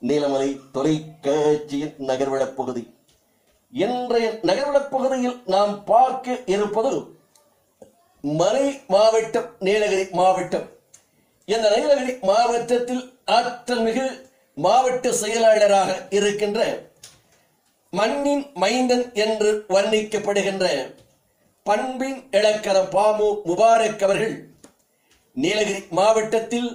நீலமலை தொலைக்காட்சியின் நகர்வளப் பகுதி இன்றைய நகர்வளப் பகுதியில் நாம் பார்க்க இருப்பது மலை மாவட்டம் நீலகிரி மாவட்டம் இந்த நீலகிரி மாவட்டத்தில் ஆற்றல் மிகு மாவட்ட செயலாளராக இருக்கின்ற மண்ணின் மைந்தன் என்று வர்ணிக்கப்படுகின்ற பண்பின் இலக்கணம் பாமு முபாரக் அவர்கள் நீலகிரி மாவட்டத்தில்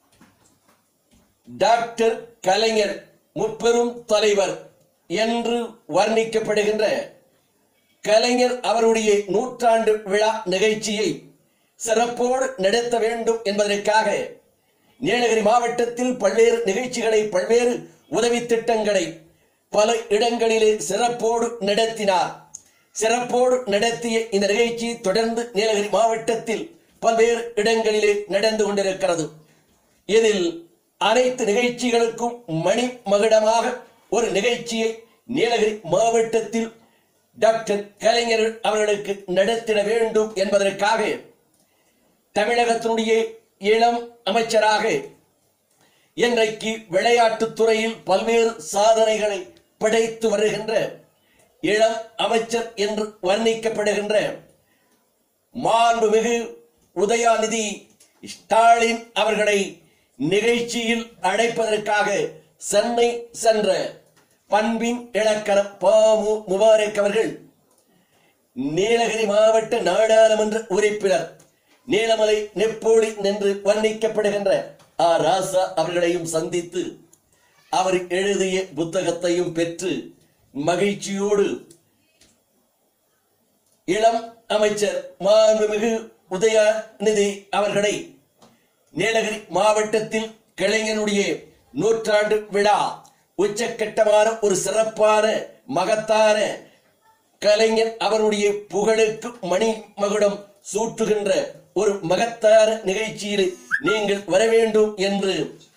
டாக்டர் கலைஞர் முப்பெரும் தலைவர் என்று வர்ணிக்கப்படுகின்ற கலைஞர் அவருடைய நூற்றாண்டு விழா நிகழ்ச்சியை சிறப்போடு நடத்த வேண்டும் என்பதற்காக நீலகிரி மாவட்டத்தில் பல்வேறு நிகழ்ச்சிகளை பல்வேறு உதவி திட்டங்களை பல இடங்களிலே சிறப்போடு நடத்தினார் சிறப்போடு நடத்திய இந்த நிகழ்ச்சி தொடர்ந்து நீலகிரி மாவட்டத்தில் பல்வேறு இடங்களிலே நடந்து கொண்டிருக்கிறது இதில் அனைத்து நிகழ்ச்சிகளுக்கும் மணி மகுடமாக ஒரு நிகழ்ச்சியை நீலகிரி மாவட்டத்தில் டாக்டர் கலைஞர் அவர்களுக்கு நடத்திட வேண்டும் என்பதற்காக தமிழகத்தினுடைய இளம் அமைச்சராக இன்றைக்கு விளையாட்டுத் துறையில் பல்வேறு சாதனைகளை படைத்து வருகின்ற இளம் அமைச்சர் என்று வர்ணிக்கப்படுகின்ற மாண்புமிகு உதயாநிதி ஸ்டாலின் அவர்களை நிகழ்ச்சியில் அழைப்பதற்காக சென்னை சென்ற பண்பின் இலக்கணம் பாமு முபாரக் அவர்கள் நீலகிரி மாவட்ட நாடாளுமன்ற உறுப்பினர் நீலமலை நெப்போலி என்று வர்ணிக்கப்படுகின்ற ஆ ராசா அவர்களையும் சந்தித்து அவர் எழுதிய புத்தகத்தையும் பெற்று மகிழ்ச்சியோடு இளம் அமைச்சர் மாண்புமிகு உதயநிதி அவர்களை நீலகிரி மாவட்டத்தில் கிளைஞனுடைய நூற்றாண்டு விழா உச்சக்கட்டமான ஒரு சிறப்பான மகத்தான கலைஞர் அவருடைய புகழுக்கு மணி மகுடம் சூட்டுகின்ற ஒரு மகத்தான நிகழ்ச்சியில் நீங்கள் வர வேண்டும் என்று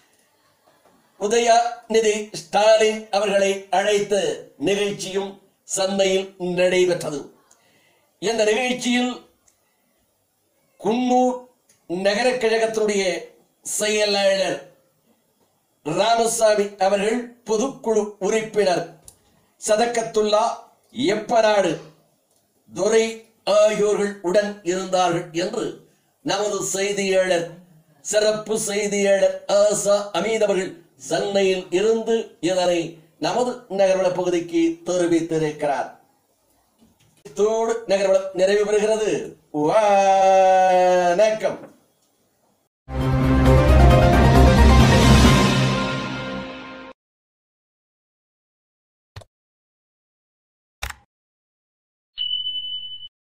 உதயநிதி ஸ்டாலின் அவர்களை அழைத்த நிகழ்ச்சியும் சென்னையில் நடைபெற்றது இந்த நிகழ்ச்சியில் குன்னூர் நகர கழகத்தினுடைய செயலாளர் ராமசாமி அவர்கள் பொதுக்குழு உறுப்பினர் சதக்கத்துல்லா எப்பநாடு துரை ஆகியோர்கள் உடன் இருந்தார்கள் என்று நமது செய்தியாளர் சிறப்பு செய்தியாளர் ஆசா அமீத் அவர்கள் சென்னையில் இருந்து இதனை நமது நகர்வள பகுதிக்கு தெரிவித்திருக்கிறார் தோடு நகர்வளம் நிறைவு பெறுகிறது வணக்கம்